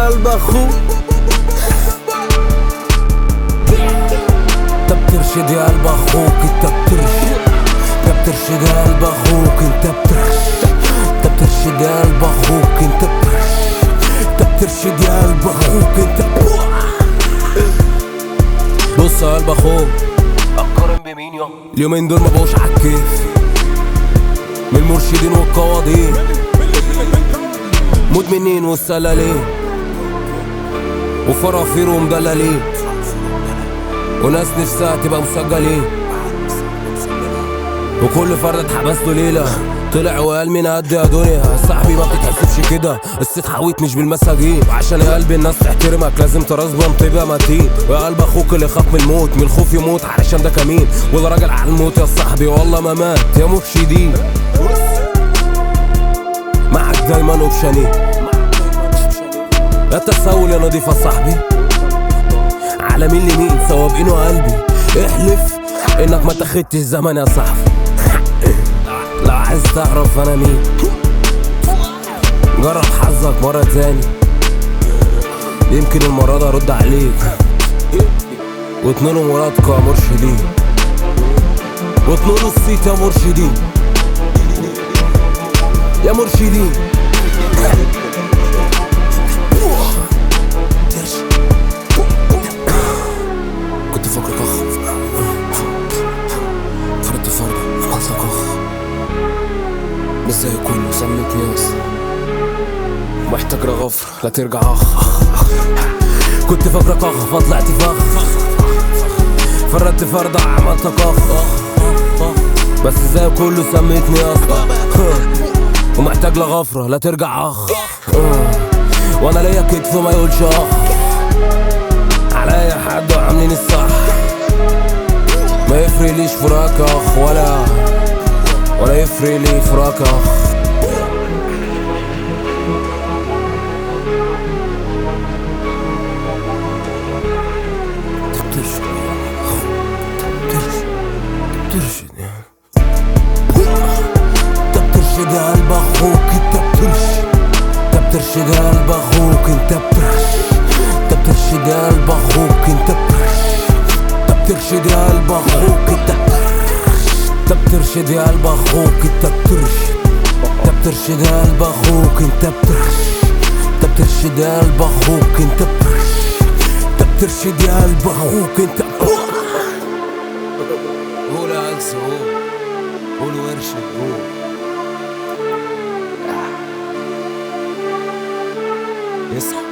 قلب اخوك انت بترشد يا قلب اخوك انت بترشد انت بترشد يا قلب اخوك انت بترشد انت بترشد يا قلب اخوك انت بترشد انت بترشد يا قلب اخوك انت بص يا قلب اخوك اقارن بمين يا اليومين دول ما بقوش عالكيف من المرشدين والقواضين مدمنين والسلالين وفرافير ومدللين وناس نفسها تبقى مسجلين وكل فرد اتحبس له ليلة طلع وقال مين قد يا دنيا صاحبي ما بتتحسبش كده الست حويت مش بالمساجين وعشان يا قلبي الناس تحترمك لازم ترزبن تبقى متين ويا قلب اخوك اللي خاف من الموت من الخوف يموت علشان ده كمين وده راجل على الموت يا صاحبي والله ما مات يا مرشدين معك دايما اوبشنين لا تسول يا نضيف يا صاحبي على مين لمين سوابقين قلبي احلف انك ما تاخدتش الزمن يا صاحبي لو عايز تعرف انا مين جرب حظك مرة تاني يمكن المرة دي ارد عليك واتنينوا مرادكوا يا مرشدين واتنينوا الصيت يا مرشدين يا مرشدين كنت فاكرك اخ فرد فرد عملتك اخ مش زي كله سميتني اصلا محتاج غفر لا ترجع اخ كنت فاكرك اخ فطلعت فخ فردت فرد عملتك اخ بس زي كله سميتني اصلا ومحتاج لغفرة لا ترجع اخ وانا ليا كتف ما يقولش اخ عليا حد وعاملين الصح ما يفرق ليش فراق اخ ولا ولا يفرق لي فراق اخ ترشد ترشد انت بترشد يا قلب اخوك انت بترشد انت بترشد يا قلب اخوك انت بترشد انت بترشد يا قلب اخوك انت بترشد انت بترشد يا قلب اخوك انت انت بترشد يا قلب اخوك انت بترشد انت بترشد يا قلب اخوك انت بترشد انت بترشد يا قلب اخوك انت بترشد انت بترشد يا قلب اخوك انت قول يا ألس قول قول وارشد قول اصحى